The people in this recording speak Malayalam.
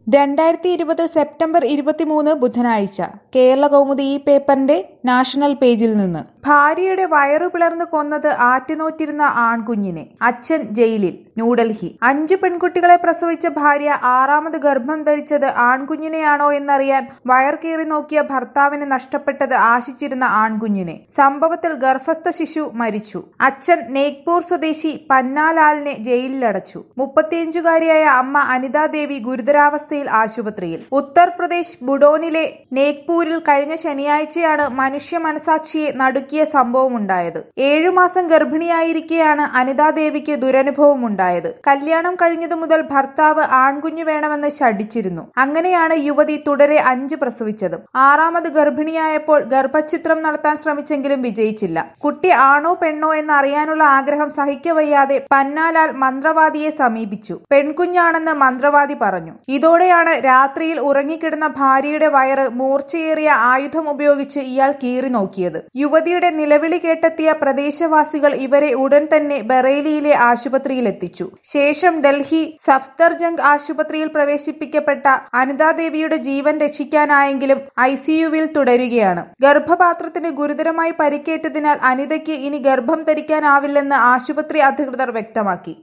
രണ്ടായിരത്തി ഇരുപത് സെപ്റ്റംബർ ഇരുപത്തിമൂന്ന് ബുധനാഴ്ച കേരള കൗമുദി ഈ പേപ്പറിന്റെ നാഷണൽ പേജിൽ നിന്ന് ഭാര്യയുടെ വയറു പിളർന്ന് കൊന്നത് ആറ്റുനോറ്റിരുന്ന ആൺകുഞ്ഞിനെ അച്ഛൻ ജയിലിൽ ന്യൂഡൽഹി അഞ്ച് പെൺകുട്ടികളെ പ്രസവിച്ച ഭാര്യ ആറാമത് ഗർഭം ധരിച്ചത് ആൺകുഞ്ഞിനെയാണോ എന്നറിയാൻ വയർ കീറി നോക്കിയ ഭർത്താവിന് നഷ്ടപ്പെട്ടത് ആശിച്ചിരുന്ന ആൺകുഞ്ഞിനെ സംഭവത്തിൽ ഗർഭസ്ഥ ശിശു മരിച്ചു അച്ഛൻ നേഗ്പൂർ സ്വദേശി പന്നാലാലിനെ ജയിലിലടച്ചു മുപ്പത്തിയഞ്ചുകാരിയായ അമ്മ അനിതാദേവി ഗുരുതരാവസ്ഥയിൽ ആശുപത്രിയിൽ ഉത്തർപ്രദേശ് ബുഡോനിലെ നേഗ്പൂരിൽ കഴിഞ്ഞ ശനിയാഴ്ചയാണ് മനുഷ്യ മനസാക്ഷിയെ നടുക്കിയ സംഭവമുണ്ടായത് ഏഴുമാസം ഗർഭിണിയായിരിക്കെയാണ് അനിതാദേവിക്ക് ദുരനുഭവമുണ്ടായത് കല്യാണം കഴിഞ്ഞതു മുതൽ ഭർത്താവ് ആൺകുഞ്ഞു വേണമെന്ന് ശഠിച്ചിരുന്നു അങ്ങനെയാണ് യുവതി തുടരെ അഞ്ച് പ്രസവിച്ചതും ആറാമത് ഗർഭിണിയായപ്പോൾ ഗർഭഛിത്രം നടത്താൻ ശ്രമിച്ചെങ്കിലും വിജയിച്ചില്ല കുട്ടി ആണോ പെണ്ണോ എന്ന് അറിയാനുള്ള ആഗ്രഹം സഹിക്കവയ്യാതെ പന്നാലാൽ മന്ത്രവാദിയെ സമീപിച്ചു പെൺകുഞ്ഞാണെന്ന് മന്ത്രവാദി പറഞ്ഞു ഇതോടെയാണ് രാത്രിയിൽ ഉറങ്ങിക്കിടന്ന ഭാര്യയുടെ വയറ് മൂർച്ചയേറിയ ആയുധം ഉപയോഗിച്ച് ഇയാൾ കീറി നോക്കിയത് യുവതിയുടെ നിലവിളി കേട്ടെത്തിയ പ്രദേശവാസികൾ ഇവരെ ഉടൻ തന്നെ ബറേലിയിലെ ആശുപത്രിയിൽ എത്തിച്ചു ശേഷം ഡൽഹി സഫ്ദർജംഗ് ആശുപത്രിയിൽ പ്രവേശിപ്പിക്കപ്പെട്ട അനിതാദേവിയുടെ ജീവൻ രക്ഷിക്കാനായെങ്കിലും ഐസിയുവിൽ തുടരുകയാണ് ഗർഭപാത്രത്തിന് ഗുരുതരമായി പരിക്കേറ്റതിനാൽ അനിതയ്ക്ക് ഇനി ഗർഭം ധരിക്കാനാവില്ലെന്ന് ആശുപത്രി അധികൃതർ വ്യക്തമാക്കി